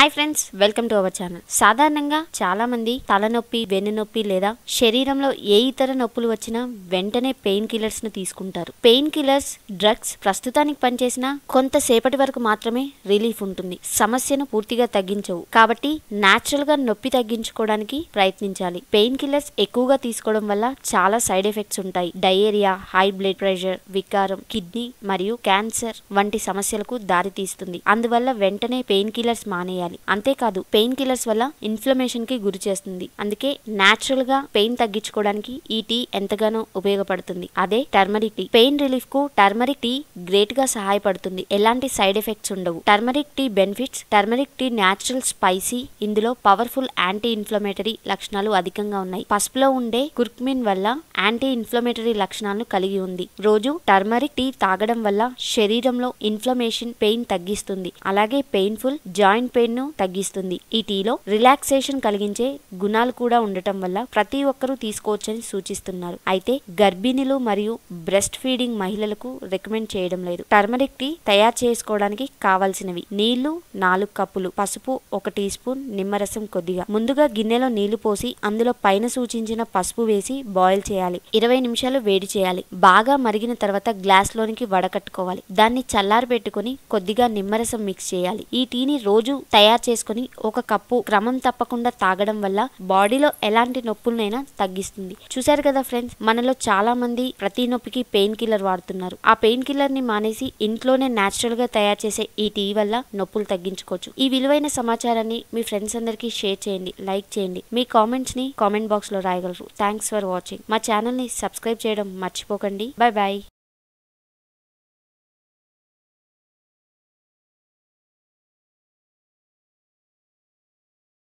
hi friends welcome to our channel సాధారణంగా చాలా మంది తలనొప్పి వెన్నునొప్పి లేదా శరీరంలో ఏ ఇతర నొప్పులు వచ్చినా వెంటనే పెయిన్ కిల్లర్స్ ను తీసుకుంటారు పెయిన్ కిల్లర్స్ డ్రగ్స్ ప్రస్తుతానికి పనిచేసిన కొంతసేపటి వరకు మాత్రమే రిలీఫ్ ఉంటుంది సమస్యను పూర్తిగా తగ్గించవు కాబట్టి నాచురల్ గా నొప్పి తగ్గించుకోవడానికి ప్రయత్నించాలి పెయిన్ కిల్లర్స్ ఎక్కువగా తీసుకోవడం వల్ల చాలా సైడ్ ఎఫెక్ట్స్ ఉంటాయి డయేరియా హై బ్లడ్ ప్రెషర్ వికారం కిడ్నీ మరియు క్యాన్సర్ వంటి సమస్యలకు దారితీస్తుంది అందువల్ల వెంటనే పెయిన్ కిల్లర్స్ మానేయాలి అంతేకాదు పెయిన్ కిల్లర్స్ వల్ల ఇన్ఫ్లమేషన్ కి గురి చేస్తుంది అందుకే నాచురల్ గా పెయిన్ తగ్గించుకోవడానికి ఈ టీ ఎంతగానో ఉపయోగపడుతుంది అదే టర్మరిక్ టీ పెయిన్ రిలీఫ్ కు టర్మరిక్ టీ గ్రేట్ గా సహాయపడుతుంది ఎలాంటి సైడ్ ఎఫెక్ట్స్ ఉండవు turmeric tea benefits turmeric tea natural spicy ఇందులో పవర్ఫుల్ యాంటీ ఇన్ఫ్లమేటరీ లక్షణాలు అధికంగా ఉన్నాయి పసుపులో ఉండే కుర్క్మిన్ వల్ల యాంటీ ఇన్ఫ్లమేటరీ లక్షణాలను కలిగి ఉంది రోజు టర్మరిక్ టీ తాగడం వల్ల శరీరంలో ఇన్ఫ్లమేషన్ పెయిన్ తగ్గిస్తుంది అలాగే పెయిన్ఫుల్ జాయింట్ పెయిన్ ను తగ్గిస్తుంది ఈ టీలో రిలాక్సేషన్ కలిగించే గుణాలు కూడా ఉండటం వల్ల ప్రతి ఒక్కరూ తీసుకోవచ్చని సూచిస్తున్నారు అయితే గర్భిణులు మరియు బ్రెస్ట్ ఫీడింగ్ మహిళలకు రికమెండ్ చేయడం లేదు టర్మరిక్ టీ తయారు చేసుకోవడానికి కావాల్సినవి నీళ్లు నాలుగు కప్పులు పసుపు ఒక టీ స్పూన్ నిమ్మరసం కొద్దిగా ముందుగా గిన్నెలో నీళ్లు పోసి అందులో పైన సూచించిన పసుపు వేసి బాయిల్ చేయాలి ఇరవై నిమిషాలు వేడి చేయాలి బాగా మరిగిన తర్వాత గ్లాస్ లోనికి వడకట్టుకోవాలి దాన్ని చల్లారి పెట్టుకుని కొద్దిగా నిమ్మరసం మిక్స్ చేయాలి ఈ టీని రోజు తయారు చేసుకుని ఒక కప్పు క్రమం తప్పకుండా తాగడం వల్ల బాడీలో ఎలాంటి నొప్పులనైనా తగ్గిస్తుంది చూశారు కదా ఫ్రెండ్స్ మనలో చాలా మంది ప్రతి నొప్పికి పెయిన్ కిల్లర్ వాడుతున్నారు ఆ పెయిన్ కిల్లర్ ని మానేసి ఇంట్లోనే నేచురల్ గా తయారు చేసే ఈ టీ వల్ల నొప్పులు తగ్గించుకోవచ్చు ఈ విలువైన సమాచారాన్ని మీ ఫ్రెండ్స్ అందరికీ షేర్ చేయండి లైక్ చేయండి మీ కామెంట్స్ ని కామెంట్ బాక్స్ లో రాయగలరు థ్యాంక్స్ ఫర్ వాచింగ్ మా ఛానల్ ని సబ్స్క్రైబ్ చేయడం మర్చిపోకండి బాయ్ బాయ్